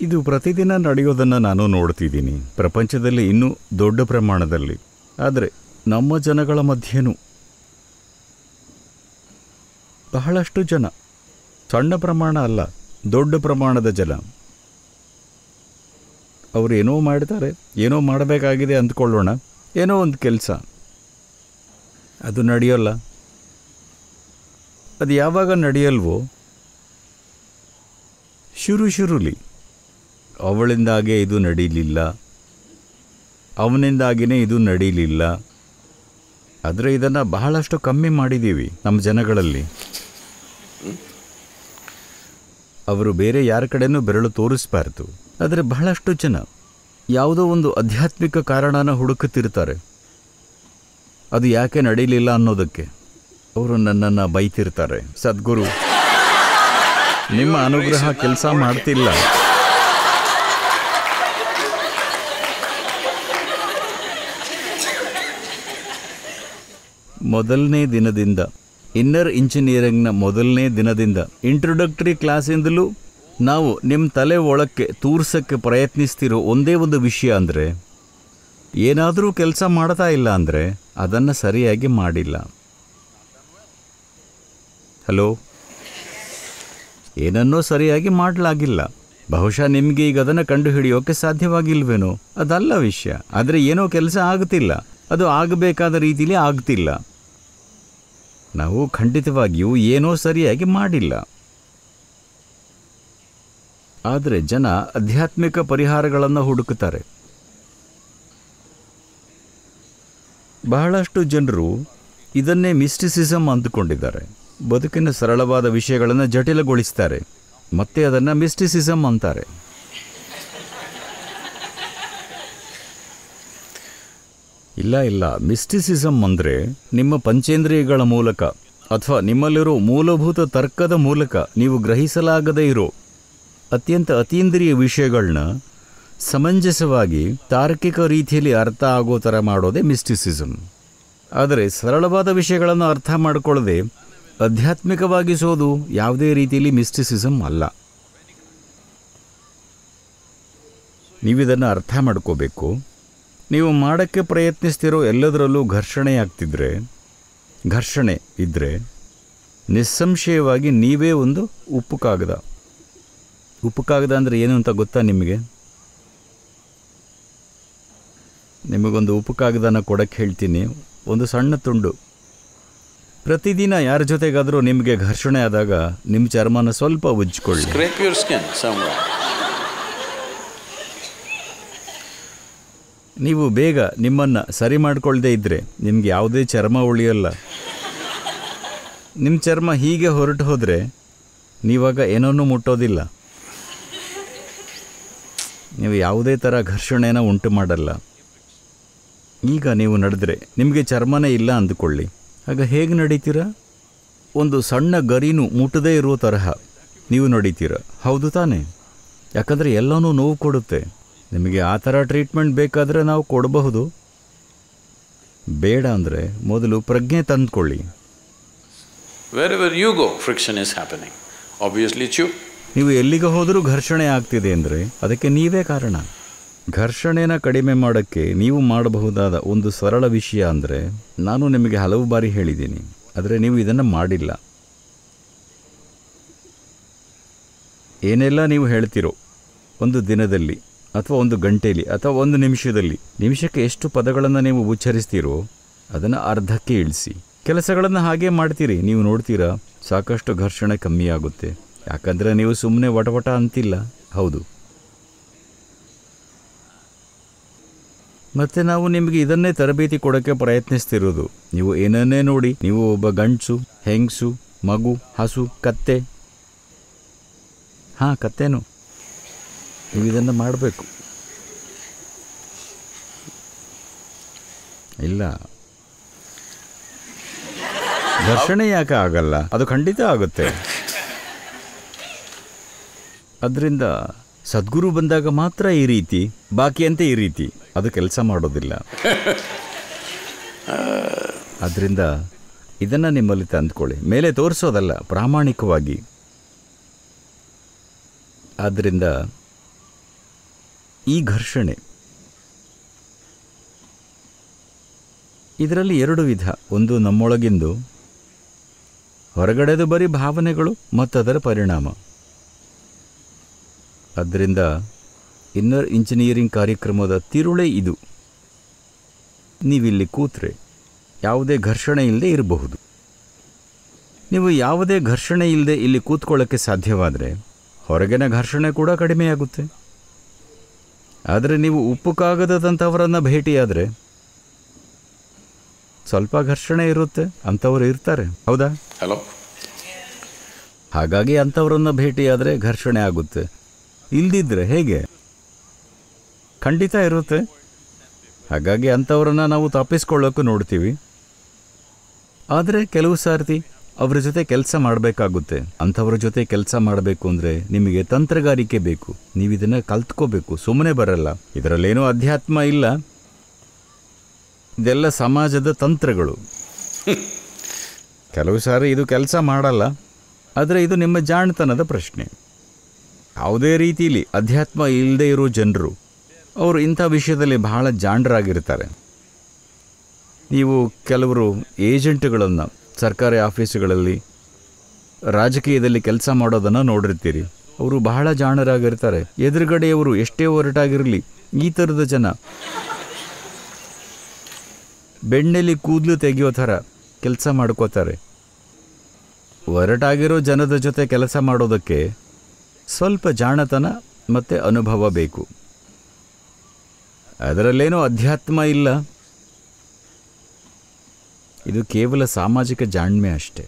ಇದು ಪ್ರತಿದಿನ ನಡೆಯೋದನ್ನು ನಾನು ನೋಡ್ತಿದ್ದೀನಿ ಪ್ರಪಂಚದಲ್ಲಿ ಇನ್ನೂ ದೊಡ್ಡ ಪ್ರಮಾಣದಲ್ಲಿ ಆದರೆ ನಮ್ಮ ಜನಗಳ ಮಧ್ಯೆನೂ ಬಹಳಷ್ಟು ಜನ ಸಣ್ಣ ಪ್ರಮಾಣ ಅಲ್ಲ ದೊಡ್ಡ ಪ್ರಮಾಣದ ಜನ ಅವರು ಏನೋ ಮಾಡ್ತಾರೆ ಏನೋ ಮಾಡಬೇಕಾಗಿದೆ ಅಂದ್ಕೊಳ್ಳೋಣ ಏನೋ ಒಂದು ಕೆಲಸ ಅದು ನಡೆಯೋಲ್ಲ ಅದು ಯಾವಾಗ ನಡೆಯಲ್ವೋ ಶುರು ಶುರುಲಿ ಅವಳಿಂದಾಗೆ ಇದು ನಡೀಲಿಲ್ಲ ಅವನಿಂದಾಗಿನೇ ಇದು ನಡೀಲಿಲ್ಲ ಆದರೆ ಇದನ್ನು ಬಹಳಷ್ಟು ಕಮ್ಮಿ ಮಾಡಿದ್ದೀವಿ ನಮ್ಮ ಜನಗಳಲ್ಲಿ ಅವರು ಬೇರೆ ಯಾರ ಕಡೆನೂ ಬೆರಳು ತೋರಿಸ್ಬಾರ್ದು ಆದರೆ ಬಹಳಷ್ಟು ಜನ ಯಾವುದೋ ಒಂದು ಆಧ್ಯಾತ್ಮಿಕ ಕಾರಣನ ಹುಡುಕುತ್ತಿರ್ತಾರೆ ಅದು ಯಾಕೆ ನಡೀಲಿಲ್ಲ ಅನ್ನೋದಕ್ಕೆ ಅವರು ನನ್ನನ್ನು ಬೈತಿರ್ತಾರೆ ಸದ್ಗುರು ನಿಮ್ಮ ಅನುಗ್ರಹ ಕೆಲಸ ಮಾಡ್ತಿಲ್ಲ ಮೊದಲನೇ ದಿನದಿಂದ ಇನ್ನರ್ ಇಂಜಿನಿಯರಿಂಗ್ನ ಮೊದಲನೇ ದಿನದಿಂದ ಇಂಟ್ರೊಡಕ್ಟರಿ ಕ್ಲಾಸಿಂದಲೂ ನಾವು ನಿಮ್ಮ ತಲೆ ಒಳಕ್ಕೆ ತೂರ್ಸಕ್ಕೆ ಪ್ರಯತ್ನಿಸ್ತಿರೋ ಒಂದೇ ಒಂದು ವಿಷಯ ಅಂದರೆ ಏನಾದರೂ ಕೆಲಸ ಮಾಡ್ತಾ ಇಲ್ಲ ಅಂದರೆ ಅದನ್ನು ಸರಿಯಾಗಿ ಮಾಡಿಲ್ಲ ಹಲೋ ಏನನ್ನೋ ಸರಿಯಾಗಿ ಮಾಡಲಾಗಿಲ್ಲ ಬಹುಶಃ ನಿಮಗೆ ಈಗ ಅದನ್ನು ಕಂಡುಹಿಡಿಯೋಕೆ ಸಾಧ್ಯವಾಗಿಲ್ವೇನೋ ಅದಲ್ಲ ವಿಷಯ ಆದರೆ ಏನೋ ಕೆಲಸ ಆಗುತ್ತಿಲ್ಲ ಅದು ಆಗಬೇಕಾದ ರೀತಿಲಿ ಆಗ್ತಿಲ್ಲ ನಾವು ಖಂಡಿತವಾಗಿಯೂ ಏನೋ ಸರಿಯಾಗಿ ಮಾಡಿಲ್ಲ ಆದರೆ ಜನ ಆಧ್ಯಾತ್ಮಿಕ ಪರಿಹಾರಗಳನ್ನು ಹುಡುಕುತ್ತಾರೆ ಬಹಳಷ್ಟು ಜನರು ಇದನ್ನೇ ಮಿಸ್ಟಿಸಿಸಮ್ ಅಂದುಕೊಂಡಿದ್ದಾರೆ ಬದುಕಿನ ಸರಳವಾದ ವಿಷಯಗಳನ್ನು ಜಟಿಲಗೊಳಿಸ್ತಾರೆ ಮತ್ತೆ ಅದನ್ನು ಮಿಸ್ಟಿಸಿಸಮ್ ಅಂತಾರೆ ಇಲ್ಲ ಇಲ್ಲ ಮಿಸ್ಟಿಸಿಸಮ್ ಅಂದರೆ ನಿಮ್ಮ ಪಂಚೇಂದ್ರಿಯಗಳ ಮೂಲಕ ಅಥವಾ ನಿಮ್ಮಲ್ಲಿರೋ ಮೂಲಭೂತ ತರ್ಕದ ಮೂಲಕ ನೀವು ಗ್ರಹಿಸಲಾಗದೇ ಇರೋ ಅತ್ಯಂತ ಅತೀಂದ್ರಿಯ ವಿಷಯಗಳನ್ನ ಸಮಂಜಸವಾಗಿ ತಾರ್ಕಿಕ ರೀತಿಯಲ್ಲಿ ಅರ್ಥ ಆಗೋ ಥರ ಮಾಡೋದೇ ಮಿಸ್ಟಿಸಿಸಮ್ ಆದರೆ ಸರಳವಾದ ವಿಷಯಗಳನ್ನು ಅರ್ಥ ಮಾಡಿಕೊಳ್ಳದೆ ಆಧ್ಯಾತ್ಮಿಕವಾಗಿಸೋದು ಯಾವುದೇ ರೀತಿಯಲ್ಲಿ ಮಿಸ್ಟಿಸಿಸಮ್ ಅಲ್ಲ ನೀವಿದನ್ನು ಅರ್ಥ ಮಾಡ್ಕೋಬೇಕು ನೀವು ಮಾಡೋಕ್ಕೆ ಪ್ರಯತ್ನಿಸ್ತಿರೋ ಎಲ್ಲದರಲ್ಲೂ ಘರ್ಷಣೆ ಆಗ್ತಿದ್ರೆ ಘರ್ಷಣೆ ಇದ್ದರೆ ನಿಸ್ಸಂಶಯವಾಗಿ ನೀವೇ ಒಂದು ಉಪ್ಪು ಕಾಗದ ಉಪ್ಪು ಕಾಗದ ಅಂದರೆ ಏನು ಅಂತ ಗೊತ್ತಾ ನಿಮಗೆ ನಿಮಗೊಂದು ಉಪ್ಪು ಕಾಗದನ ಕೊಡಕ್ಕೆ ಹೇಳ್ತೀನಿ ಒಂದು ಸಣ್ಣ ತುಂಡು ಪ್ರತಿದಿನ ಯಾರ ಜೊತೆಗಾದರೂ ನಿಮಗೆ ಘರ್ಷಣೆ ಆದಾಗ ನಿಮ್ಮ ಚರ್ಮನ ಸ್ವಲ್ಪ ಉಜ್ಜಿಕೊಳ್ಳಿ Scrape your skin somewhere. ನೀವು ಬೇಗ ನಿಮ್ಮನ್ನು ಸರಿ ಮಾಡ್ಕೊಳ್ದೇ ಇದ್ದರೆ ನಿಮ್ಗೆ ಯಾವುದೇ ಚರ್ಮ ಉಳಿಯಲ್ಲ ನಿಮ್ಮ ಚರ್ಮ ಹೀಗೆ ಹೊರಟು ಹೋದರೆ ನೀವಾಗ ಏನನ್ನೂ ಮುಟ್ಟೋದಿಲ್ಲ ನೀವು ಯಾವುದೇ ಥರ ಘರ್ಷಣೆನ ಉಂಟು ಮಾಡಲ್ಲ ಈಗ ನೀವು ನಡೆದ್ರೆ ನಿಮಗೆ ಚರ್ಮನೇ ಇಲ್ಲ ಅಂದುಕೊಳ್ಳಿ ಆಗ ಹೇಗೆ ನಡೀತೀರಾ ಒಂದು ಸಣ್ಣ ಗರಿನೂ ಮುಟ್ಟದೇ ಇರೋ ತರಹ ನೀವು ನಡೀತೀರ ಹೌದು ತಾನೇ ಯಾಕಂದರೆ ಎಲ್ಲನೂ ನೋವು ಕೊಡುತ್ತೆ ನಿಮಗೆ ಆ ಥರ ಟ್ರೀಟ್ಮೆಂಟ್ ಬೇಕಾದರೆ ನಾವು ಕೊಡಬಹುದು ಬೇಡ ಅಂದರೆ ಮೊದಲು ಪ್ರಜ್ಞೆ ತಂದ್ಕೊಳ್ಳಿ Wherever you go, friction is happening. Obviously, it's you. ನೀವು ಎಲ್ಲಿಗೆ ಹೋದರೂ ಘರ್ಷಣೆ ಆಗ್ತಿದೆ ಅಂದರೆ ಅದಕ್ಕೆ ನೀವೇ ಕಾರಣ ಘರ್ಷಣೆನ ಕಡಿಮೆ ಮಾಡೋಕ್ಕೆ ನೀವು ಮಾಡಬಹುದಾದ ಒಂದು ಸರಳ ವಿಷಯ ಅಂದರೆ ನಾನು ನಿಮಗೆ ಹಲವು ಬಾರಿ ಹೇಳಿದ್ದೀನಿ ಆದರೆ ನೀವು ಇದನ್ನು ಮಾಡಿಲ್ಲ ಏನೆಲ್ಲ ನೀವು ಹೇಳ್ತಿರೋ ಒಂದು ದಿನದಲ್ಲಿ ಅಥವಾ ಒಂದು ಗಂಟೆಯಲ್ಲಿ ಅಥವಾ ಒಂದು ನಿಮಿಷದಲ್ಲಿ ನಿಮಿಷಕ್ಕೆ ಎಷ್ಟು ಪದಗಳನ್ನು ನೀವು ಉಚ್ಚರಿಸ್ತೀರೋ ಅದನ್ನು ಅರ್ಧಕ್ಕೆ ಇಳಿಸಿ ಕೆಲಸಗಳನ್ನು ಹಾಗೆ ಮಾಡ್ತೀರಿ ನೀವು ನೋಡ್ತೀರಾ ಸಾಕಷ್ಟು ಘರ್ಷಣೆ ಕಮ್ಮಿ ಆಗುತ್ತೆ ಯಾಕಂದರೆ ನೀವು ಸುಮ್ಮನೆ ವಟವಟ ಅಂತಿಲ್ಲ ಹೌದು ಮತ್ತೆ ನಾವು ನಿಮಗೆ ಇದನ್ನೇ ತರಬೇತಿ ಕೊಡೋಕ್ಕೆ ಪ್ರಯತ್ನಿಸ್ತಿರೋದು ನೀವು ಏನನ್ನೇ ನೋಡಿ ನೀವು ಒಬ್ಬ ಗಂಡಸು ಹೆಂಗಸು ಮಗು ಹಸು ಕತ್ತೆ ಹಾಂ ಕತ್ತೇನು ನೀವು ಇದನ್ನು ಮಾಡಬೇಕು ಇಲ್ಲ ಘರ್ಷಣೆ ಯಾಕೆ ಆಗಲ್ಲ ಅದು ಖಂಡಿತ ಆಗುತ್ತೆ ಅದರಿಂದ ಸದ್ಗುರು ಬಂದಾಗ ಮಾತ್ರ ಈ ರೀತಿ ಬಾಕಿಯಂತೆ ಈ ರೀತಿ ಅದು ಕೆಲಸ ಮಾಡೋದಿಲ್ಲ ಅದರಿಂದ ಇದನ್ನು ನಿಮ್ಮಲ್ಲಿ ತಂದ್ಕೊಳ್ಳಿ ಮೇಲೆ ತೋರಿಸೋದಲ್ಲ ಪ್ರಾಮಾಣಿಕವಾಗಿ ಆದ್ದರಿಂದ ಈ ಘರ್ಷಣೆ ಇದರಲ್ಲಿ ಎರಡು ವಿಧ ಒಂದು ನಮ್ಮೊಳಗಿಂದು ಹೊರಗಡೆದು ಬರೀ ಭಾವನೆಗಳು ಮತ್ತದರ ಪರಿಣಾಮ ಆದ್ದರಿಂದ ಇನ್ನರ್ ಇಂಜಿನಿಯರಿಂಗ್ ಕಾರ್ಯಕ್ರಮದ ತಿರುಳೇ ಇದು ನೀವಿಲ್ಲಿ ಕೂತ್ರೆ ಯಾವುದೇ ಘರ್ಷಣೆ ಇಲ್ಲದೆ ಇರಬಹುದು ನೀವು ಯಾವುದೇ ಘರ್ಷಣೆ ಇಲ್ಲದೆ ಇಲ್ಲಿ ಕೂತ್ಕೊಳ್ಳೋಕ್ಕೆ ಸಾಧ್ಯವಾದರೆ ಹೊರಗಿನ ಘರ್ಷಣೆ ಕೂಡ ಕಡಿಮೆಯಾಗುತ್ತೆ ಆದರೆ ನೀವು ಉಪ್ಪು ಕಾಗದದಂಥವರನ್ನು ಭೇಟಿಯಾದರೆ ಸ್ವಲ್ಪ ಘರ್ಷಣೆ ಇರುತ್ತೆ ಅಂಥವ್ರು ಇರ್ತಾರೆ ಹೌದಾ Hello? ಹಾಗಾಗಿ ಅಂಥವ್ರನ್ನ ಭೇಟಿಯಾದರೆ ಘರ್ಷಣೆ ಆಗುತ್ತೆ ಇಲ್ದಿದ್ರೆ ಹೇಗೆ ಖಂಡಿತ ಇರುತ್ತೆ ಹಾಗಾಗಿ ಅಂಥವ್ರನ್ನ ನಾವು ತಪ್ಪಿಸ್ಕೊಳ್ಳೋಕೆ ನೋಡ್ತೀವಿ ಆದರೆ ಕೆಲವು ಸಾರ್ತಿ ಅವರ ಜೊತೆ ಕೆಲಸ ಮಾಡಬೇಕಾಗುತ್ತೆ ಅಂಥವ್ರ ಜೊತೆ ಕೆಲಸ ಮಾಡಬೇಕು ಅಂದರೆ ನಿಮಗೆ ತಂತ್ರಗಾರಿಕೆ ಬೇಕು ನೀವು ಇದನ್ನು ಕಲ್ತ್ಕೋಬೇಕು ಸುಮ್ಮನೆ ಬರಲ್ಲ ಇದರಲ್ಲೇನೂ ಅಧ್ಯಾತ್ಮ ಇಲ್ಲ ಇದೆಲ್ಲ ಸಮಾಜದ ತಂತ್ರಗಳು ಕೆಲವು ಸಾರಿ ಇದು ಕೆಲಸ ಮಾಡಲ್ಲ ಆದರೆ ಇದು ನಿಮ್ಮ ಜಾಣತನದ ಪ್ರಶ್ನೆ ಯಾವುದೇ ರೀತಿಯಲ್ಲಿ ಅಧ್ಯಾತ್ಮ ಇಲ್ಲದೆ ಇರೋ ಜನರು ಅವರು ಇಂಥ ವಿಷಯದಲ್ಲಿ ಬಹಳ ಜಾಣರಾಗಿರ್ತಾರೆ ನೀವು ಕೆಲವರು ಏಜೆಂಟ್ಗಳನ್ನು ಸರ್ಕಾರಿ ಆಫೀಸುಗಳಲ್ಲಿ ರಾಜಕೀಯದಲ್ಲಿ ಕೆಲಸ ಮಾಡೋದನ್ನು ನೋಡಿರ್ತೀರಿ ಅವರು ಬಹಳ ಜಾಣರಾಗಿರ್ತಾರೆ ಎದುರುಗಡೆಯವರು ಎಷ್ಟೇ ಹೊರಟಾಗಿರಲಿ ಈ ಥರದ ಜನ ಬೆಣ್ಣೆಲಿ ಕೂದಲು ತೆಗೆಯೋ ಥರ ಕೆಲಸ ಮಾಡ್ಕೋತಾರೆ ಒರಟಾಗಿರೋ ಜನದ ಜೊತೆ ಕೆಲಸ ಮಾಡೋದಕ್ಕೆ ಸ್ವಲ್ಪ ಜಾಣತನ ಮತ್ತು ಅನುಭವ ಬೇಕು ಅದರಲ್ಲೇನೂ ಅಧ್ಯಾತ್ಮ ಇಲ್ಲ ಇದು ಕೇವಲ ಸಾಮಾಜಿಕ ಜಾಣ್ಮೆ ಅಷ್ಟೇ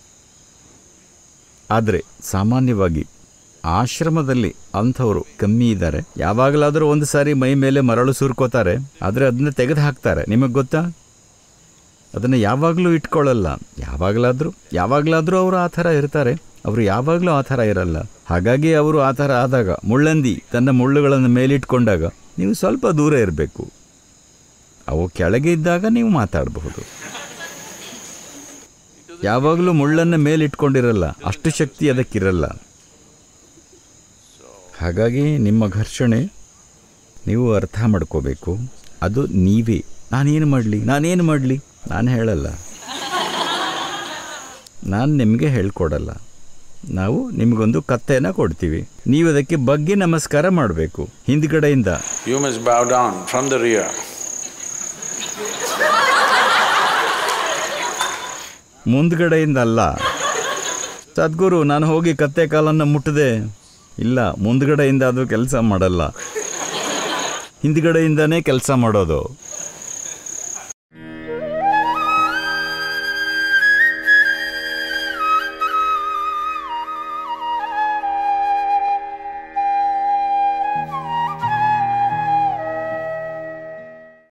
ಆದರೆ ಸಾಮಾನ್ಯವಾಗಿ ಆಶ್ರಮದಲ್ಲಿ ಅಂಥವರು ಕಮ್ಮಿ ಇದ್ದಾರೆ ಯಾವಾಗಲಾದರೂ ಒಂದು ಸಾರಿ ಮೈ ಮೇಲೆ ಮರಳು ಸುರ್ಕೋತಾರೆ ಆದರೆ ಅದನ್ನ ತೆಗೆದು ಹಾಕ್ತಾರೆ ನಿಮಗೆ ಗೊತ್ತಾ ಅದನ್ನು ಯಾವಾಗಲೂ ಇಟ್ಕೊಳ್ಳಲ್ಲ ಯಾವಾಗಲಾದರೂ ಯಾವಾಗಲಾದರೂ ಅವರು ಆ ಥರ ಇರ್ತಾರೆ ಅವರು ಯಾವಾಗಲೂ ಆ ಥರ ಇರಲ್ಲ ಹಾಗಾಗಿ ಅವರು ಆ ಥರ ಆದಾಗ ಮುಳ್ಳಂದಿ ತನ್ನ ಮುಳ್ಳುಗಳನ್ನು ಮೇಲಿಟ್ಕೊಂಡಾಗ ನೀವು ಸ್ವಲ್ಪ ದೂರ ಇರಬೇಕು ಅವು ಕೆಳಗೆ ಇದ್ದಾಗ ನೀವು ಮಾತಾಡಬಹುದು ಯಾವಾಗಲೂ ಮುಳ್ಳನ್ನು ಮೇಲಿಟ್ಕೊಂಡಿರಲ್ಲ ಅಷ್ಟು ಶಕ್ತಿ ಅದಕ್ಕಿರಲ್ಲ ಹಾಗಾಗಿ ನಿಮ್ಮ ಘರ್ಷಣೆ ನೀವು ಅರ್ಥ ಮಾಡ್ಕೋಬೇಕು ಅದು ನೀವೇ ನಾನೇನು ಮಾಡಲಿ ನಾನೇನು ಮಾಡಲಿ ನಾನು ಹೇಳಲ್ಲ ನಾನು ನಿಮಗೆ ಹೇಳ್ಕೊಡಲ್ಲ ನಾವು ನಿಮಗೊಂದು ಕತ್ತೆನ ಕೊಡ್ತೀವಿ ನೀವು ಅದಕ್ಕೆ ಬಗ್ಗೆ ನಮಸ್ಕಾರ ಮಾಡಬೇಕು ಹಿಂದ್ಗಡೆಯಿಂದ You must bow down from the rear. ಮುಂದ್ಗಡೆಯಿಂದ ಅಲ್ಲ ಸದ್ಗುರು ನಾನು ಹೋಗಿ ಕತ್ತೆ ಕಾಲನ್ನು ಮುಟ್ಟದೆ ಇಲ್ಲ ಮುಂದ್ಗಡೆಯಿಂದ ಅದು ಕೆಲಸ ಮಾಡಲ್ಲ ಹಿಂದ್ಗಡೆಯಿಂದನೇ ಕೆಲಸ ಮಾಡೋದು